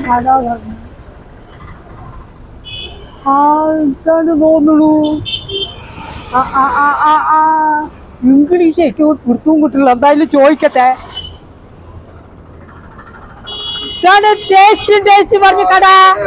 കട പറഞ്ഞു ആ എന്താണ് തോന്നുന്നു ആ ആ ആ ആ ആ ഇംഗ്ലീഷ് എനിക്ക് പിടുത്തവും കിട്ടില്ല എന്തായാലും ചോദിക്കട്ടെ ഇതാണ് ടേസ്റ്റ് ടേസ്റ്റ് പറഞ്ഞ കട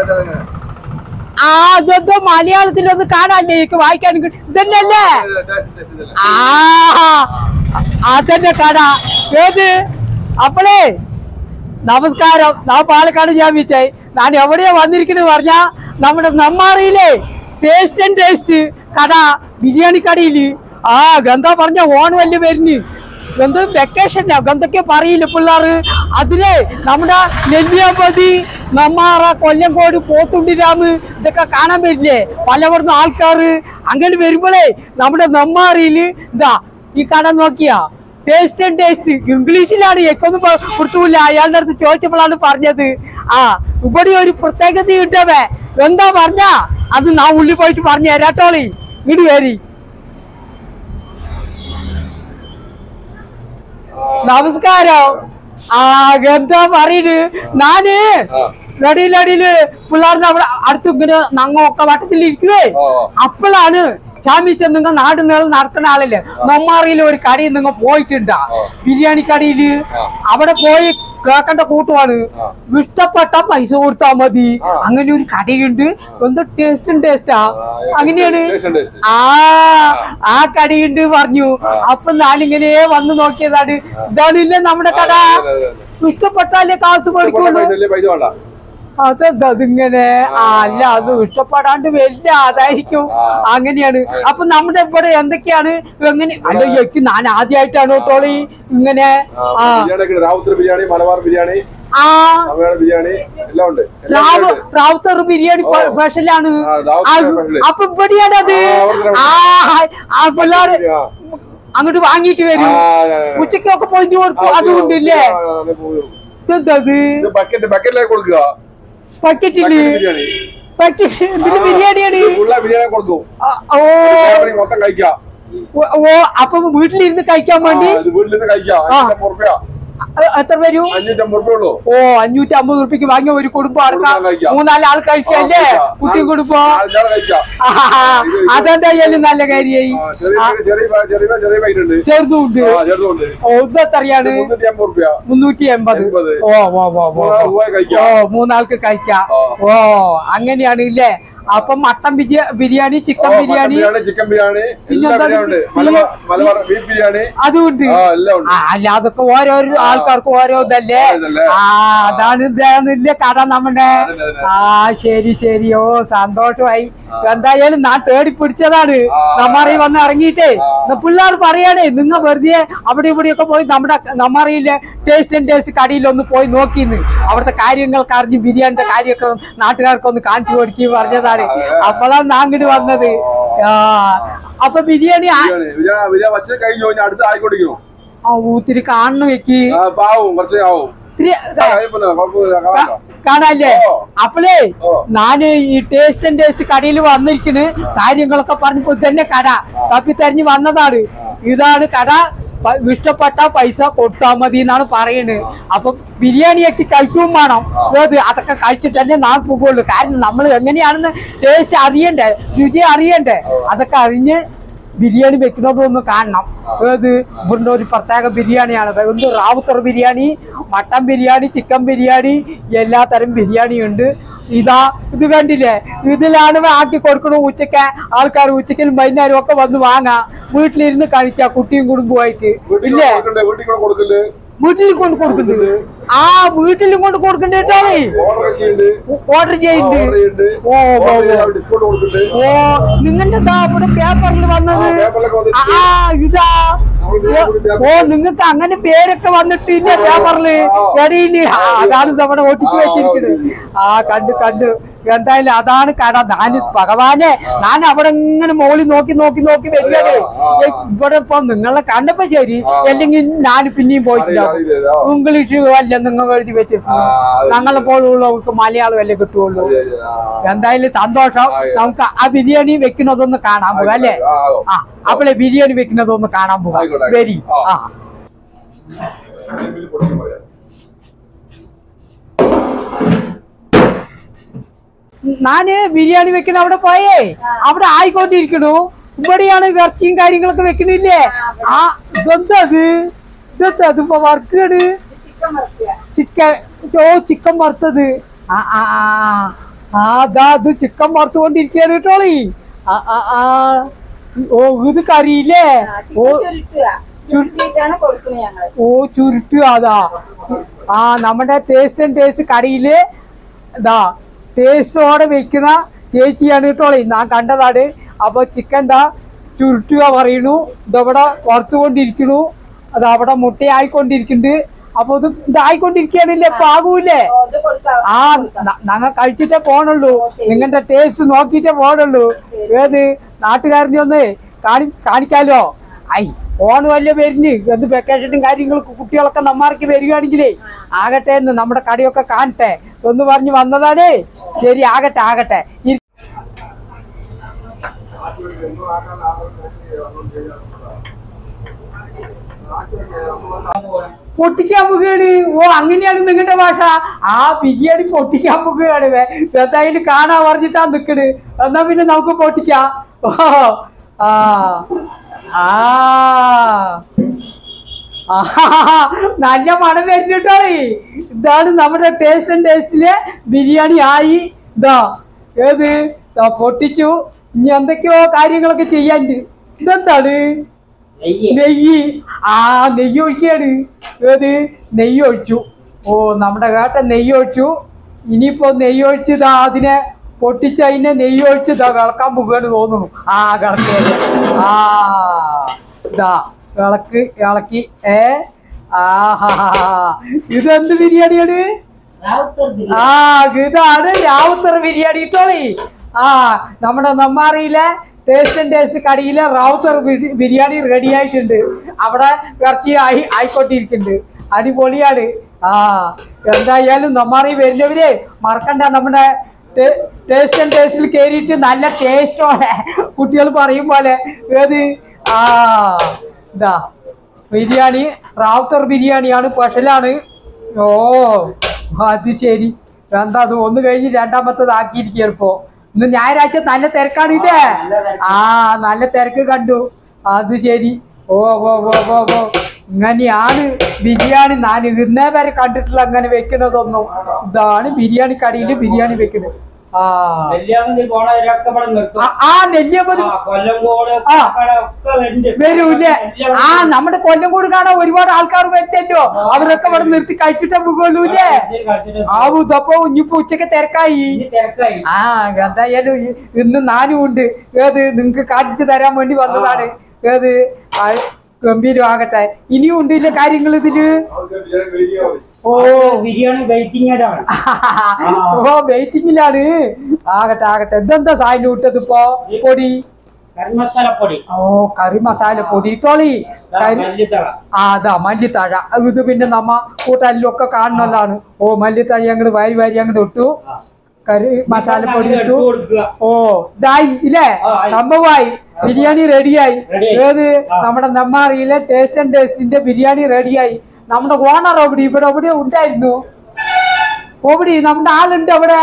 ആ അതൊക്കെ മലയാളത്തിലൊന്ന് കാണാല്ലേ എനിക്ക് വായിക്കാൻ കിട്ടും ഇതന്നെയല്ലേ ആ അതന്നെ കട ഏത് അപ്പളേ നമസ്കാരം നാ പാലക്കാട് ഞാൻ വിളിച്ചേ ഞാൻ എവിടെയാ വന്നിരിക്കുന്നത് പറഞ്ഞാ നമ്മുടെ നമ്മാറിയിലെ ടേസ്റ്റ് ആൻഡ് ടേസ്റ്റ് കട ബിരിയാണി കടയില് ആ ഗന്ധ പറഞ്ഞ ഓണം വല്യ വരുന്നു ഗന്ധ വെക്കേഷൻ ഗന്ധൊക്കെ പറയില്ല പിള്ളേർ അതിലെ നമ്മുടെ നെല്ലിയാമ്പതി നമ്മാറ കൊല്ലങ്കോട് പോത്തുണ്ടിരാമ് ഇതൊക്കെ കാണാൻ പറ്റില്ലേ പലവിടുന്ന് ആൾക്കാര് അങ്ങനെ വരുമ്പോഴേ നമ്മുടെ നമ്മാറിയില് ഇതാ ഈ കട നോക്കിയാ ടേസ്റ്റ് ആൻഡ് ടേസ്റ്റ് ഇംഗ്ലീഷിലാണ് എനിക്കൊന്നും പ- കൊടുത്തൂല്ല അയാളുടെ അടുത്ത് ചോദിച്ചപ്പോഴാണ് പറഞ്ഞത് ആ ഇവിടെ ഒരു പ്രത്യേകത കിട്ടവേ എന്താ പറഞ്ഞ അത് നാ ഉള്ളിൽ പോയിട്ട് പറഞ്ഞു തരാട്ടോളി ഇങ്ങോട്ട് വരി നമസ്കാരം ആ എന്താ പറയുന്നത് ഞാന് നടിയിലടിയില് പിള്ളേരുടെ അവിടെ അടുത്ത് ഇങ്ങനെ ഞങ്ങളൊക്കെ വട്ടത്തിൽ ഇരിക്കുവേ അപ്പോഴാണ് ചാമി ചെന്നുങ്ങ നാട് നീളം നടക്കുന്ന ആളല്ലേ നമ്മാറിയിൽ ഒരു കടയിൽ നിങ്ങൾ പോയിട്ടുണ്ടാ ബിരിയാണി കടയില് അവിടെ പോയി കേക്കേണ്ട കൂട്ടുവാണ് ഇഷ്ടപ്പെട്ട പൈസ കൊടുത്താ മതി അങ്ങനെ ഒരു കടയുണ്ട് എന്ത് ടേസ്റ്റും ടേസ്റ്റാ അങ്ങനെയാണ് ആ ആ കടയുണ്ട് പറഞ്ഞു അപ്പൊ ഞാനിങ്ങനെ വന്ന് നോക്കിയതാണ് ഇതാണില്ലേ നമ്മുടെ കട ഇഷ്ടപ്പെട്ടാലേ കാശ് മേടിക്കുള്ളൂ പൈസ വേണ്ട അതെന്താ അതിങ്ങനെ ആ, അല്ല അത് ഇഷ്ടപ്പെടാണ്ട് വലിയ അതായിരിക്കും അങ്ങനെയാണ് അപ്പൊ നമ്മുടെ ഇവിടെ എന്തൊക്കെയാണ് എങ്ങനെ അല്ല എനിക്ക് ഞാൻ ആദ്യമായിട്ടാണ് ടോളി ഇങ്ങനെ ആ ബിരിയാണി ഒക്കെ ഉണ്ട്. റാവുത്തർ ബിരിയാണി മലബാർ ബിരിയാണി ആ തമിഴ്നാട് ബിരിയാണി എല്ലാം ഉണ്ട് എല്ലാം റാവു ഉണ്ട്. റാവുത്തർ ബിരിയാണി ഓ. സ്പെഷ്യലാണ് ആ, റാവുത്തർ special. അപ്പൊ ഇവിടെയാണ് അത് ആ, അവിടുത്തെ ആ ആ പിള്ളേര് ആ. അങ്ങോട്ട് വാങ്ങിയിട്ട് ആ, വരും ആ, ആ, ആ. ഉച്ചക്കൊക്കെ പൊതിഞ്ഞു കൊടുക്കും ആ, അതുകൊണ്ടില്ലേ ആ, ആ, ആ, പോയി. ഇതെന്താ ഇത് ഇത് ബക്കറ്റ് ബക്കറ്റിലേക്ക് കൊടുക്കുക പക്കറ്റില് ബക്കറ്റ് ബിരിയാണി പക്കറ്റ് ഇതില് ബിരിയാണിയാണ് ഉള്ള ബിരിയാണി കൊടുക്കും ആ, ഓ ഫാമിലി മൊത്തം കഴിക്കാം ഓ, ഓ അപ്പൊ വീട്ടിലിരുന്ന് കഴിക്കാൻ ആ, വേണ്ടി ഇത് വീട്ടിൽ നിന്ന് കഴിക്കാം ആ. അഞ്ഞൂറ്റമ്പത് റുപ്യ അ- എത്ര വരും അഞ്ഞൂറ്റമ്പത് റുപ്യ ഉള്ളൂ ഓ അഞ്ഞൂറ്റി അമ്പത് റുപ്യക്ക് വാങ്ങിയ ഒരു കുടുംബം കുടുംബം അടക്കം കഴിക്കാം. മൂന്നാല് ആൾ കഴിക്കല്ലേ കുട്ടി കുടുംബം നാളെ കഴിക്കാം അതെന്തായാലും നല്ല കാര്യമായി ആ, ചെറിയ ചെറിയ ചെറിയ ചെറിയ പൈസ ഉണ്ട് ചെറുതുണ്ട് ആ ചെറുതുണ്ട് ഓ ഇത് എത്രയാണ് മുന്നൂറ്റി അമ്പത് റുപ്യ മുന്നൂറ്റി എൺപത് എൺപത്. ഓ ഓ ഓ ഓ മൂന്നാല് ഓ. രൂപ കഴിക്കാം ഓ മൂന്നാൾക്ക് കഴിക്കാം ആ. ഓ അങ്ങനെയാണ് ഇല്ലേ അപ്പൊ മട്ടൻ ബിരിയ- ബിരിയാണി ഓ, chicken mutton biryani biryani chicken biryani പിന്നെ എല്ലാ എന്താണ് ബിരിയാണി ഉണ്ട് ഈ- മലബാർ മലബാർ ബീഫ് ബിരിയാണി അതുണ്ട് ആ എല്ലാം ഉണ്ട് ആ, അല്ല അതൊക്കെ ഓരോരോ ആൾക്കാർക്ക് ഓരോ ഇതല്ലേ ആ, ഇതല്ലേ? ആ അതാണ് ഇതാണില്ലേ കട നമ്മുടെ അതന്നെ, അതന്നെ. ആ ശരി ശരി ഓ സന്തോഷമായി എന്തായാലും ഞാൻ തേടി പിടിച്ചതാണ് ആ. നമ്മറി വന്ന് ഇറങ്ങിയിട്ടേ ആ. പിള്ളേർ പറയാണേ നിങ്ങൾ വെറുതെ അവിടെ ഇവിടെയൊക്കെ പോയി നമ്മുടെ നമ്മറിയിലെ ടേസ്റ്റ് ആൻഡ് ടേസ്റ്റ് കടയിൽ ഒന്ന് പോയി നോക്കിന്ന് അവിടുത്തെ കാര്യങ്ങൾക്ക് അറിഞ്ഞ് ബിരിയാണിന്റെ കാര്യമൊക്കെ നാട്ടുകാർക്ക് ഒന്ന് കാണിച്ചു കൊടുക്കി പറഞ്ഞതാണ് അപ്പോഴാണ് ഞാൻ അങ്ങോട്ട് വന്നത് ആ അപ്പൊ ബിരിയാണി ആ- ബിരിയാണി ബിരിയാണി ബിരിയാണി വച്ച് കഴിഞ്ഞു കഴിഞ്ഞാൽ അടുത്ത് ആയിക്കൊണ്ടിരിക്കണം ആ ഊത്തിരി കാണണം വെക്ക് ആ ഇപ്പൊ ആവും കുറച്ച് ആവും ഇത്തിരി ആ, കുഴപ്പമില്ല, കുഴപ്പമില്ല, കാണാലോ. കാണാല്ലേ ഓ. അപ്പളേ ഓ. ഞാന് ഈ ടേസ്റ്റ് ആൻഡ് ടേസ്റ്റ് കടയിൽ വന്നിരിക്കുന്നു കാര്യങ്ങളൊക്കെ പറഞ്ഞപ്പോ ഇതന്നെ കട തപ്പി തെരഞ്ഞു വന്നതാണ് ഇതാണ് കട പ- ഇഷ്ടപ്പെട്ട പൈസ കൊടുത്താ മതി എന്നാണ് പറയുന്നത് അപ്പൊ ബിരിയാണി ഒക്കെ കഴിക്കും വേണം ഏത് അതൊക്കെ കഴിച്ചിട്ട് തന്നെ നാൾ പോകുള്ളൂ കാരണം നമ്മൾ എങ്ങനെയാണെന്ന് ടേസ്റ്റ് അറിയണ്ടേ രുചി അറിയണ്ടേ അതൊക്കെ അറിഞ്ഞ് ബിരിയാണി വെക്കുന്നതൊന്ന് കാണണം ഏത് ഇവിടുത്തെ ഒരു പ്രത്യേക ബിരിയാണിയാണ് എന്ത് റാവുത്തർ ബിരിയാണി മട്ടൻ ബിരിയാണി ചിക്കൻ ബിരിയാണി എല്ലാ തരം ബിരിയാണി ഉണ്ട് ഇതാ ഇത് കണ്ടില്ലേ ഇതിലാണ് ആക്കി കൊടുക്കണ ഉച്ചക്ക് ആൾക്കാർ ഉച്ചയ്ക്കും വൈകുന്നേരം ഒക്കെ വന്ന് വാങ്ങാം വീട്ടിലിരുന്ന് കഴിക്കാം കുട്ടിയും കുടുംബമായിട്ട് വീട്ടിൽ ഇല്ലേ കൊടുക്കണ്ടേ വീട്ടിൽ കൂടെ കൊടുക്കല് വീട്ടിൽ കൊണ്ട് കൊടുക്കുന്നുണ്ട് ആ വീട്ടിലും കൊണ്ട് കൊടുക്കണ്ടേട്ടാണ് ഓർഡർ ചെയ്യുന്നുണ്ട് ഓർഡർ ചെയ്യുന്നുണ്ട് ഓർഡർ ചെയ്യുന്നുണ്ട് ഓ ഓ, ഓർഡർ ഓ. ചെയ്താൽ ഡിസ്കൗണ്ട് കൊടുക്കുന്നുണ്ട് ഓ നിങ്ങളുടെ ദാ ഇവിടെ പേപ്പറിൽ വന്നത് ആ, പേപ്പറിലൊക്കെ വന്നിട്ട് ആ ഇതാ ഓ നിങ്ങൾക്ക് അങ്ങനെ പേരൊക്കെ വന്നിട്ട് ഇല്ല പേപ്പറില് ഇടയില് ആ, അതാണ് നമ്മുടെ ഒട്ടിച്ച് വെച്ചിരിക്കുന്നത് ആ കണ്ടു കണ്ടു എന്തായാലും അതാണ് കട ഞാൻ ഭഗവാനെ ഞാൻ അവിടെ ഇങ്ങനെ മോളിൽ നോക്കി നോക്കി നോക്കി വരികയാണ് ഏ, ഇവിടെ ഇപ്പൊ നിങ്ങളെ കണ്ടപ്പോ ശരി അല്ലെങ്കിൽ ഞാൻ പിന്നെയും പോയിട്ടില്ല അറിയില്ല, ആ. ഇംഗ്ലീഷ് അല്ല നിങ്ങൾ എഴുതി വെച്ചിട്ടുണ്ട് ആ, അത് ഞങ്ങളെ പോലുള്ളവർക്ക് മലയാളം അല്ലേ കിട്ടുള്ളൂ ആ, എന്തായാലും സന്തോഷം ആ, ആ. നമുക്ക് ആ ബിരിയാണി വെക്കുന്നതൊന്ന് കാണാൻ പോകാം അല്ലേ ആ, ആവും. ആ അപ്പളെ ബിരിയാണി വെക്കുന്നതൊന്ന് കാണാൻ പോകാം ആയിക്കോട്ടെ, വരി ആ. ആ ഇതിൽ പൊടിക്കാൻ പറയാം. ഞാന് ബിരിയാണി വെക്കണ അവിടെ പോയേ അവിടെ ആയിക്കൊണ്ടിരിക്കണു ഇവിടെയാണ് ഇറച്ചിയും കാര്യങ്ങളൊക്കെ വെക്കണില്ലേ ആ ഇതെന്താ അത് ഇതെന്താ അത് ഇപ്പൊ വർക്കാണ് ചിക്കൻ ഓ ചിക്കൻ വറുത്തത് ആ ആ ആ ആ അതാ അത് ചിക്കൻ വറുത്തുകൊണ്ടിരിക്കുകയാണ് കേട്ടോളി ആ ആ ആ ഓ ഇത് കറിയില്ലേ ഓ ചുരുട്ടിയിട്ടാണ് കൊടുക്കുന്നത് ഞങ്ങൾ ഓ ചുരുട്ടുക അതാ ആ നമ്മുടെ ടേസ്റ്റ് ആൻഡ് ടേസ്റ്റ് കടയില് ഇതാ ടേസ്റ്റോടെ വെക്കുന്ന ചേച്ചിയാണ് കേട്ടോളി ഞാൻ കണ്ടതാണ് അപ്പൊ ചിക്കൻ ദാ ചുരുട്ടുക പറയണു ഇതവിടെ വറുത്തുകൊണ്ടിരിക്കണു അത് അവിടെ മുട്ടയായിക്കൊണ്ടിരിക്കുന്നുണ്ട് അപ്പൊ ഇത് ഇതായിക്കൊണ്ടിരിക്കുകയാണല്ലേ പാകൂലേ ഇത് കൊടുക്കാം ആ ഞങ്ങൾ കഴിച്ചിട്ടേ പോണുള്ളൂ നിങ്ങളുടെ ടേസ്റ്റ് നോക്കിയിട്ടേ പോണുള്ളൂ ഏത് നാട്ടുകാരനെ ഒന്ന് കാണി കാണിക്കാലോ ഐ ഓണ് വലിയ പേരിന് എന്ത് വെക്കേഷനും കാര്യങ്ങൾക്ക് കുട്ടികളൊക്കെ നമ്മാർക്ക് വരികയാണെങ്കിലേ ആകട്ടെ എന്ന് നമ്മുടെ കടയൊക്കെ കാണട്ടെ എന്ന് പറഞ്ഞ് വന്നതാണേ ശരി ആകട്ടെ ആകട്ടെ ഇരി- പൊട്ടിക്കാൻ പോകുകയാണ് ഓ അങ്ങനെയാണ് നിങ്ങളുടെ ഭാഷ ആ ബിരിയാണി പൊട്ടിക്കാൻ പോകുകയാണ് വേ. എന്തായാലും കാണാൻ പറഞ്ഞിട്ടാ നിക്കണ് എന്നാ പിന്നെ നമുക്ക് പൊട്ടിക്കാം ഓ ആ ആ ആഹാ, നല്ല മണം വരുന്നുട്ടോ ഇതാണ് നമ്മുടെ ടേസ്റ്റ് ആൻഡ് ടേസ്റ്റിലെ ബിരിയാണി ആയി ഇതാ ഏത് ദാ പൊട്ടിച്ചു ഇനി എന്തൊക്കെയോ കാര്യങ്ങളൊക്കെ ചെയ്യാനുണ്ട് ഇതെന്താണ് നെയ്യ് ആ നെയ്യ് ഒഴിക്കുകയാണ് ഏത് നെയ്യ് ഒഴിച്ചു ഓ നമ്മുടെ കേട്ട നെയ്യ് ഒഴിച്ചു ഇനിയിപ്പോ നെയ്യ് ഒഴിച്ചതാ അതിനെ പൊട്ടിച്ച് അതിനെ നെയ്യ് ഒഴിച്ചതാ കിളക്കാൻ പോകുകയാണ് തോന്നുന്നു ആ കിളക്കി ആ ഇതാ ഇളക്ക് ഇളക്കി ഏ ആഹാ ഇതെന്ത് ബിരിയാണിയാണ് ആ ഇതാണ് രാവുത്തർ ബിരിയാണി ഇട്ടോളി ആ നമ്മുടെ നമ്മാറിയിലെ ടേസ്റ്റ് ആൻഡ് ടേസ്റ്റ് കടയിലെ റാവുത്തർ ബിരി- ബിരിയാണി റെഡി ആയിട്ടുണ്ട് അവിടെ ഇറച്ചി ആയി ആയിക്കൊണ്ടിരിക്കുന്നുണ്ട് അടിപൊളിയാണ് ആ എന്തായാലും നമ്മാറി വരുന്നവര് മറക്കണ്ട നമ്മുടെ ടേസ്റ്റ് ആൻഡ് ടേസ്റ്റിൽ കയറിയിട്ട് നല്ല ടേസ്റ്റോടെ കുട്ടികൾ പറയും പോലെ ഏത് ആ ഇതാ ബിരിയാണി റാവുത്തർ ബിരിയാണിയാണ് സ്പെഷ്യലാണ് ഓ അത് ശരി എന്താ അത് ഒന്ന് കഴിഞ്ഞ് രണ്ടാമത്തത് ആക്കിയിരിക്കുകയാണ് ഇപ്പോ ഇന്ന് ഞായറാഴ്ച നല്ല തിരക്കാണ് ഇല്ലേ ആ നല്ല തിരക്ക് കണ്ടു അത് ശരി ഓ ഓ ഓ ഓ ഓ ഇങ്ങനെയാണ് ബിരിയാണി ഞാൻ ഇന്നേ വരെ കണ്ടിട്ടില്ല അങ്ങനെ വെക്കണതൊന്നും ഇതാണ് ബിരിയാണി കടയിൽ ബിരിയാണി വെക്കുന്നത് ആ നെല്ലിയാമ്പതി പോണവരൊക്കെ ഇവിടെ നിർത്തും ആ, ആ നെല്ലിയപ്പത് ആ, കൊല്ലങ്കോട് ആ. കാക്കട ഒക്കെ വരുന്നുണ്ട്. വരൂല്ലേ നെല്ലിയാമ്പതി ആ നമ്മുടെ കൊല്ലം കൂടി കാണാൻ ഒരുപാട് ആൾക്കാർ വരുന്നല്ലോ അവരൊക്കെ ഇവിടെ നിർത്തി കഴിച്ചിട്ടേ പോകുള്ളൂല്ലേ ഇതിൽ കളിച്ചിട്ട് ആ ഇതപ്പോ ഇനിയിപ്പോ ഉച്ചക്ക് തിരക്കായി ഇനി തിരക്കായി ആ എന്തായാലും ഇ- ഇന്ന് നാനും ഉണ്ട് ഏത് നിങ്ങക്ക് കാണിച്ചു തരാൻ വേണ്ടി വന്നതാണ് ഏത് ആ, ഗംഭീരമാകട്ടെ ഇനിയും ഉണ്ട് ഇല്ല കാര്യങ്ങൾ ഇതില് അവർക്ക് ബിരിയാണി കഴിക്കാൻ മതി. ഓ ബിരിയാണി വെയിറ്റിംഗിലാണ് ഓ വെയിറ്റിംഗിലാണ് ആകട്ടെ ആകട്ടെ ഇതെന്താ സാധനം ഇട്ടത് ഇപ്പോ പൊടി കറി മസാല പൊടി ഓ കറി മസാല പൊടി ഇട്ടോളി കരി മല്ലിത്തള ആ അതാ മല്ലിത്തഴ ഇത് പിന്നെ നമ്മ കൂട്ടാലിലൊക്കെ കാണുന്നതാണ് ഓ മല്ലിത്തഴ അങ്ങോട്ട് വാരി വാരി അങ്ങോട്ട് ഇട്ടു കറി മസാലപ്പൊടി ഇട്ട് ഇട്ടു കൊടുക്കുക ഓ ഇതായി ഇല്ലേ ആ, ആയി. സംഭവമായി ബിരിയാണി റെഡിയായി റെഡിയായി. ഏത് ആ. നമ്മുടെ നെമ്മാറിയിലെ ടേസ്റ്റ് ആൻഡ് ടേസ്റ്റിന്റെ ബിരിയാണി റെഡിയായി നമ്മുടെ ഓണർ എവിടെ ഇവിടെ എവിടെ ഉണ്ടായിരുന്നു എവിടെ നമ്മുടെ ആളുണ്ട് അവിടെ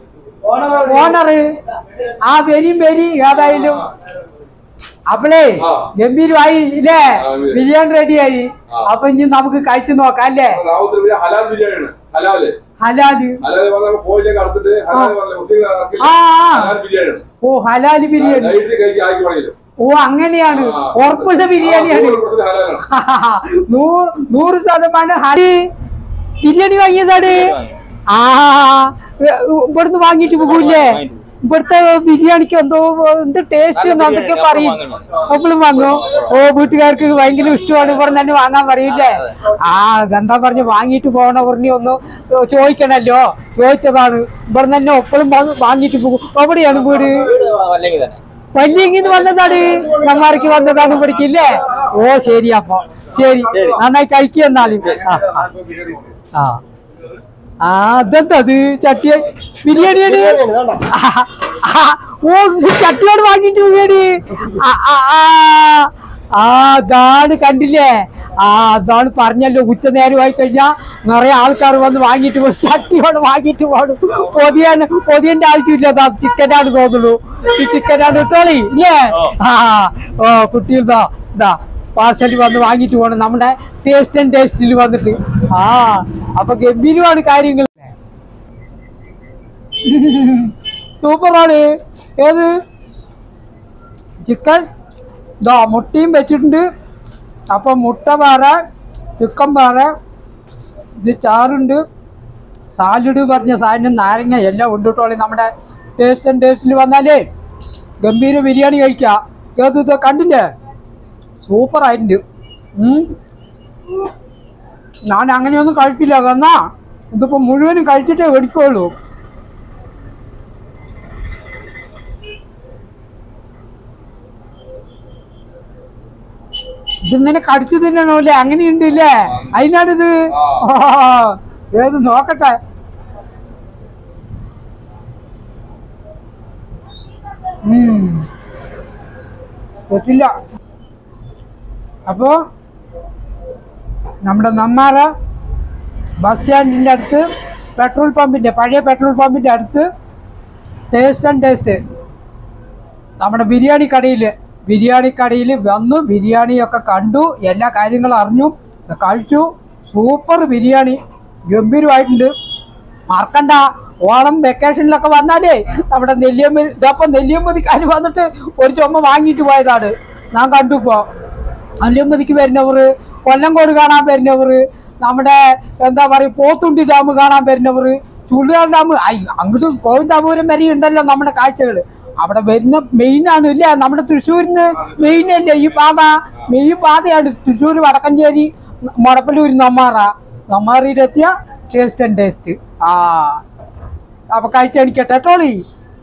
ഓണർ ആ വരിയും വരി ഏതായാലും അപ്പളേ ആ. ഗംഭീരമായി ഇല്ലേ ആ, അതെ. ബിരിയാണി റെഡിയായി ആ. അപ്പൊ ഇനി നമുക്ക് കഴിച്ചു നോക്കാം അല്ലേ റാവുത്തർ ബിരിയാണി ഹലാൽ ബിരിയാണിയാണ് ഹലാല് ഹലാല് ഹലാല് പറഞ്ഞാൽ കോഴിലേക്ക് അറുത്തിട്ട് ഹലാല് പറഞ്ഞ മുസ്ലിം ആർക്കില്ല. ആ, ആ. ഹലാൽ ബിരിയാണിയാണ് ഓ ഹലാല് ബിരിയാണി നൈറ്റ് കഴിക്കാൻ ആക്കി വേണമെങ്കിലും ഓ അങ്ങനെയാണ് ആ. ഉറപ്പുള്ള ബിരിയാണിയാണ് ആ, നൂറ് percent ഹലാലാണ് നൂറ് നൂറ് ശതമാനം ഹരി ബിരിയാണി വാങ്ങിയതാണ് ആ ഇവിടുന്ന് വാങ്ങിട്ട് പോകൂല്ലേ ഇവിടുത്തെ ബിരിയാണിക്ക് എന്തോ എന്ത് ടേസ്റ്റ് എന്തൊക്കെ പറയും എപ്പോഴും വാങ്ങും ഓ വീട്ടുകാർക്ക് ഭയങ്കര ഇഷ്ടമാണ് ഇവിടെ തന്നെ വാങ്ങാൻ പറയില്ലേ ആ എന്താ പറഞ്ഞ് വാങ്ങിയിട്ട് പോകണ പറഞ്ഞ് ഒന്ന് ചോദിക്കണല്ലോ ചോദിച്ചതാണ് ഇവിടെ തന്നെ എപ്പോഴും വാങ്ങിയിട്ട് പോകും എവിടെയാണ് വീട് വല്യങ്ങിന്ന് വന്നതാണ് ഞങ്ങാർക്ക് വന്നതാണ് ഇവിടേക്കില്ലേ ഓ ശരി അപ്പൊ ശരി നന്നായി കഴിക്കുക എന്നാലും ആ, ആ. ആ ആ ഇതെന്താ അത് ചട്ടി ബിരിയാണിയാണ് ആ, ആ, ഓ ഇത് ചട്ടിയോട് വാങ്ങിട്ട് ബിരിയാണി ആ, ആ, ആ. ആ അതാണ് കണ്ടില്ലേ ആ അതാണ് പറഞ്ഞല്ലോ ഉച്ച നേരമായി കഴിഞ്ഞാ നിറയെ ആൾക്കാർ വന്ന് വാങ്ങിയിട്ട് പോകും ചട്ടിയോട് വാങ്ങിയിട്ട് പോകും പൊതിയാൻ പൊതിയന്റെ ആവശ്യമില്ല ദാ ചിക്കനാണ് തോന്നുള്ളൂ ഈ ചിക്കനാണ് ഇട്ടോളി ഇല്ലേ ആ ഓ കുട്ടികൾ ദാ ഇതാ പാർസൽ വന്ന് വാങ്ങിയിട്ട് പോകണം നമ്മുടെ ടേസ്റ്റ് ആൻഡ് ടേസ്റ്റിൽ വന്നിട്ട് ആ അപ്പൊ ഗംഭീരമാണ് കാര്യങ്ങൾ സൂപ്പറാണ് ഏത് ചിക്കൻ ഇതാ മുട്ടയും വെച്ചിട്ടുണ്ട് അപ്പൊ മുട്ട വേറെ ചിക്കൻ വേറെ ഇത് ചാറുണ്ട് സാലഡ് പറഞ്ഞ സാധനം നാരങ്ങ എല്ലാം ഉണ്ട് കേട്ടോളി നമ്മുടെ ടേസ്റ്റ് ആൻഡ് ടേസ്റ്റിൽ വന്നാലേ ഗംഭീര ബിരിയാണി കഴിക്കാം ഏത് ഇത് കണ്ടില്ലേ സൂപ്പർ ആയിട്ടുണ്ട് ഉം. ഞാൻ അങ്ങനെയൊന്നും കഴിക്കില്ല എന്നാ ഇതിപ്പോ മുഴുവനും കഴിച്ചിട്ടേ എടുക്കുള്ളൂ ഇതിങ്ങനെ കടിച്ചു തിന്നണല്ലേ അങ്ങനെയുണ്ട് ഇല്ലേ അതിനാണിത് ആ. ആ, ഏത് നോക്കട്ടെ ഉം. പറ്റില്ല അപ്പോ നമ്മുടെ നമ്മാറ ബസ് സ്റ്റാൻഡിൻ്റെ അടുത്ത് പെട്രോൾ പമ്പിൻ്റെ പഴയ പെട്രോൾ പമ്പിൻ്റെ അടുത്ത് ടേസ്റ്റ് ആൻഡ് ടേസ്റ്റ് നമ്മുടെ ബിരിയാണി കടയിൽ ബിരിയാണി കടയിൽ വന്നു ബിരിയാണിയൊക്കെ കണ്ടു എല്ലാ കാര്യങ്ങളും അറിഞ്ഞു കഴിച്ചു സൂപ്പർ ബിരിയാണി ഗംഭീരമായിട്ടുണ്ട് മറക്കണ്ട ഓണം വെക്കേഷനിലൊക്കെ വന്നാലേ നമ്മുടെ നെല്ലിയമ്മ ഇതപ്പം നെല്ലിയമ്മതിക്കാർ വന്നിട്ട് ഒരു ചുമ വാങ്ങിയിട്ട് പോയതാണ് ഞാൻ കണ്ടു ഇപ്പോ നെല്ലിയമ്മതിക്ക് വരുന്നവർ കൊല്ലംകോട് കാണാൻ വരുന്നവർ നമ്മുടെ എന്താ പറയുക പോത്തുണ്ടി ഡാം കാണാൻ വരുന്നവർ ചുള്ളിയാർ ഡാം ഐ അങ്ങോട്ട് ഗോവിന്ദാപുരം വരെ ഉണ്ടല്ലോ നമ്മുടെ കാഴ്ചകൾ അവിടെ വരുന്ന മെയിൻ ആണ് ഇല്ലേ നമ്മുടെ തൃശ്ശൂരിന്ന് മെയിൻ അല്ലേ ഈ പാത മെയിൻ പാതയാണ് തൃശ്ശൂർ വടക്കഞ്ചേരി മടപ്പല്ലൂർ നമ്മാറ നമ്മാറിയിലെത്തിയ ടേസ്റ്റ് ആൻഡ് ടേസ്റ്റ് ആ അപ്പൊ കഴിച്ചടിക്കട്ടെ ടോളി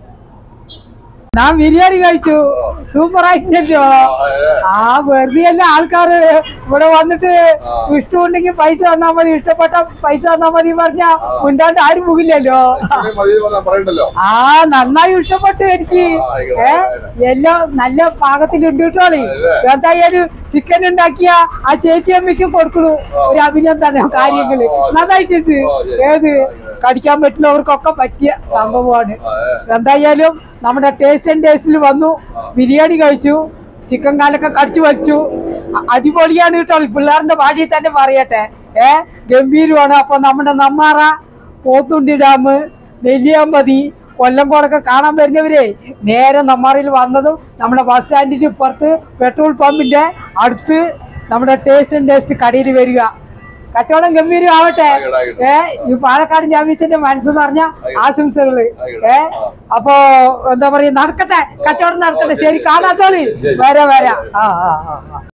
ഞാൻ ബിരിയാണി കഴിച്ചു സൂപ്പർ ആയിട്ടല്ലോ ആ വെറുതെ അല്ല ആൾക്കാര് ഇവിടെ വന്നിട്ട് ഇഷ്ടമുണ്ടെങ്കിൽ പൈസ തന്നാ മതി ഇഷ്ടപ്പെട്ട പൈസ തന്നാ മതി പറഞ്ഞ ഉണ്ടാണ്ട് ആരും പോകില്ലല്ലോ ഇത്രയും മതി എന്ന് പറയണ്ടല്ലോ ആ നന്നായി ഇഷ്ടപ്പെട്ടു എനിക്ക് ഏ എല്ലാം നല്ല പാകത്തിലുണ്ട് കേട്ടോളി എന്തായാലും ചിക്കൻ ഉണ്ടാക്കിയ ആ ചേച്ചി അമ്മയ്ക്ക് കൊടുക്കണു ഒരു അഭിനന്ദനം കാര്യങ്ങള് നന്നായിട്ടുണ്ട് ഏത് കടിക്കാൻ പറ്റുന്നവർക്കൊക്കെ പറ്റിയ സംഭവമാണ് എന്തായാലും നമ്മുടെ ടേസ്റ്റ് ആൻഡ് ടേസ്റ്റിൽ വന്നു ബിരിയാണി കഴിച്ചു ചിക്കൻ കാലൊക്കെ കടിച്ചു വച്ചു അ- അടിപൊളിയാണ് കേട്ടോ പിള്ളേരുടെ ഭാഷയിൽ തന്നെ പറയട്ടെ ഏ ഗംഭീരമാണ് അപ്പൊ നമ്മുടെ നമ്മാറ പോത്തുണ്ടി ഡാം നെല്ലിയാമ്പതി കൊല്ലംകോടൊക്കെ കാണാൻ വരുന്നവരെ നേരെ നമ്മാറയിൽ വന്നതും നമ്മുടെ ബസ് സ്റ്റാൻഡിന് ഇപ്പുറത്ത് പെട്രോൾ പമ്പിന്റെ അടുത്ത് നമ്മുടെ ടേസ്റ്റ് ആൻഡ് ടേസ്റ്റ് കടയിൽ വരിക കച്ചവടം ഗംഭീരമാവട്ടെ ഏ ഈ പാലക്കാട് ജാമ്യത്തിന്റെ മനസ്സ് പറഞ്ഞ ആശംസകള് ഏ അപ്പോ എന്താ പറയാ നടക്കട്ടെ കച്ചവടം നടക്കട്ടെ ശരി കാണാത്തോളി വരാ വരാ ആ ആ ആ ആ